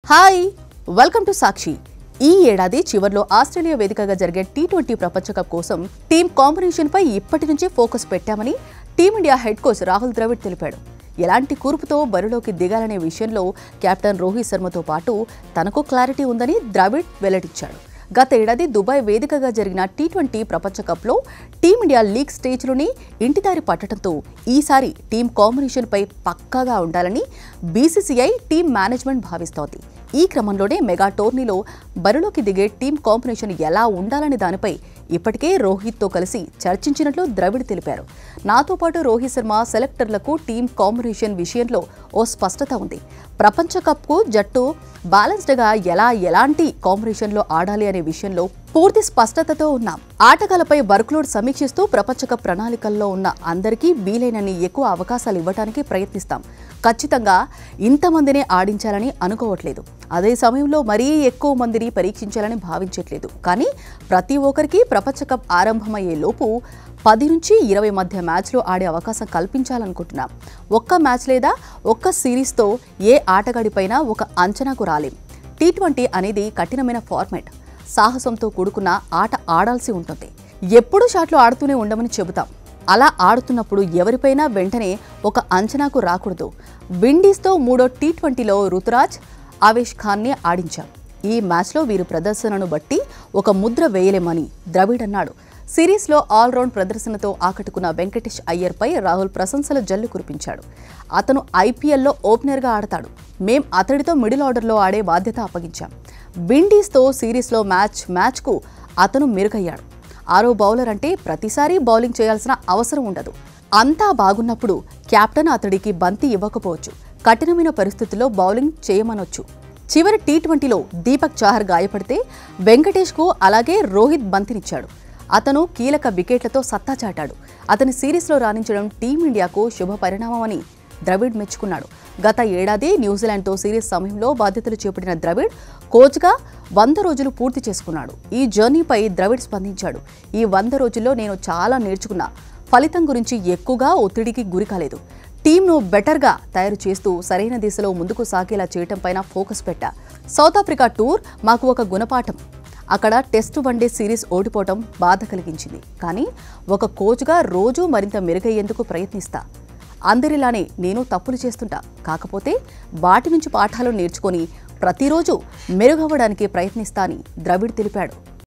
hi welcome to సాక్షి ఈ ఏడాది చివర్లో ఆస్ట్రేలియా వేదికగా జరిగే టీ ట్వంటీ ప్రపంచ కప్ కోసం టీం కాంబినేషన్ పై ఇప్పటి నుంచే ఫోకస్ పెట్టామని team India head coach Rahul Dravid తెలిపాడు ఎలాంటి కూర్పుతో బరిలోకి దిగాలనే విషయంలో కెప్టెన్ రోహిత్ శర్మతో పాటు తనకు క్లారిటీ ఉందని ద్రవిడ్ వెల్లడించాడు గత ఏడాది దుబాయ్ వేదికగా జరిగిన టీ ట్వంటీ ప్రపంచ కప్లో టీమిండియా లీగ్ స్టేజ్లోనే ఇంటిదారి పట్టడంతో ఈసారి టీం కాంబినేషన్పై పక్కాగా ఉండాలని బీసీసీఐ టీం మేనేజ్మెంట్ భావిస్తోంది ఈ క్రమంలోనే మెగా టోర్నీలో బరిలోకి దిగే టీం కాంబినేషన్ ఎలా ఉండాలనే దానిపై ఇప్పటికే రోహిత్తో కలిసి చర్చించినట్లు ద్రవిడ్ తెలిపారు నాతో పాటు రోహిత్ శర్మ సెలెక్టర్లకు టీం కాంబినేషన్ విషయంలో ఓ స్పష్టత ఉంది ప్రపంచ కప్కు జట్టు బ్యాలెన్స్డ్గా ఎలా ఎలాంటి కాంబినేషన్లో ఆడాలి అనే విషయంలో పూర్తి స్పష్టతతో ఉన్నాం ఆటగాళ్లపై వర్క్లోడ్ సమీక్షిస్తూ ప్రపంచ కప్ ప్రణాళికల్లో ఉన్న అందరికీ వీలైనన్ని ఎక్కువ అవకాశాలు ఇవ్వడానికి ప్రయత్నిస్తాం ఖచ్చితంగా ఇంతమందినే ఆడించాలని అనుకోవట్లేదు అదే సమయంలో మరీ ఎక్కువ మందిని పరీక్షించాలని భావించట్లేదు కానీ ప్రతి ఒక్కరికి ప్రపంచ కప్ ఆరంభమయ్యే లోపు పది నుంచి ఇరవై మధ్య మ్యాచ్లో ఆడే అవకాశం కల్పించాలనుకుంటున్నాం ఒక్క మ్యాచ్ లేదా ఒక్క సిరీస్తో ఏ ఆటగాడిపైనా ఒక అంచనాకు రాలేం టీ ట్వంటీ అనేది కఠినమైన ఫార్మాట్ సాహసంతో కూడుకున్న ఆట ఆడాల్సి ఉంటుంది ఎప్పుడూ షాట్లు ఆడుతూనే ఉండమని చెబుతాం అలా ఆడుతున్నప్పుడు ఎవరిపైనా వెంటనే ఒక అంచనాకు రాకూడదు విండీస్తో మూడో టీ ట్వంటీలో రుతురాజ్ ఆవేష్ ఖాన్ని ఆడించాం ఈ మ్యాచ్లో వీరి ప్రదర్శనను బట్టి ఒక ముద్ర వేయలేమని ద్రవిడ్ అన్నాడు సిరీస్లో ఆల్రౌండ్ ప్రదర్శనతో ఆకట్టుకున్న వెంకటేష్ అయ్యర్పై రాహుల్ ప్రశంసల జల్లు కురిపించాడు అతను ఐపీఎల్లో ఓపెనర్గా ఆడతాడు మేం అతడితో మిడిల్ ఆర్డర్లో ఆడే బాధ్యత అప్పగించాం విండీస్తో సిరీస్లో మ్యాచ్ మ్యాచ్కు అతను మెరుగయ్యాడు ఆరో బౌలర్ అంటే ప్రతిసారి బౌలింగ్ చేయాల్సిన అవసరం ఉండదు అంతా బాగున్నప్పుడు కెప్టెన్ అతడికి బంతి ఇవ్వకపోవచ్చు కఠినమైన పరిస్థితుల్లో బౌలింగ్ చేయమనొచ్చు చివరి టీ ట్వంటీలో దీపక్ చాహర్ గాయపడితే వెంకటేష్కు అలాగే రోహిత్ బంతినిచ్చాడు అతను కీలక వికెట్లతో సత్తా చాటాడు అతని సిరీస్లో రాణించడం టీమిండియాకు శుభ పరిణామమని ద్రవిడ్ మెచ్చుకున్నాడు గత ఏడాది న్యూజిలాండ్తో సిరీస్ సమయంలో బాధ్యతలు చేపట్టిన ద్రవిడ్ కోచ్గా వంద రోజులు పూర్తి చేసుకున్నాడు ఈ జర్నీపై ద్రవిడ్ స్పందించాడు ఈ వంద రోజుల్లో నేను చాలా నేర్చుకున్నా ఫలితం గురించి ఎక్కువగా ఒత్తిడికి గురి కాలేదు టీంను బెటర్గా తయారు చేస్తూ సరైన దిశలో ముందుకు సాగేలా చేయటంపైన ఫోకస్ పెట్టా సౌత్ ఆఫ్రికా టూర్ మాకు ఒక గుణపాఠం అక్కడ టెస్ట్ వన్డే సిరీస్ ఓడిపోవటం బాధ కలిగించింది కానీ ఒక కోచ్గా రోజూ మరింత మెరుగయ్యేందుకు ప్రయత్నిస్తా అందరిలానే నేను తప్పులు చేస్తుంటా కాకపోతే వాటి నుంచి పాఠాలు నేర్చుకొని ప్రతిరోజు మెరుగవ్వడానికి ప్రయత్నిస్తా అని ద్రవిడ్ తెలిపాడు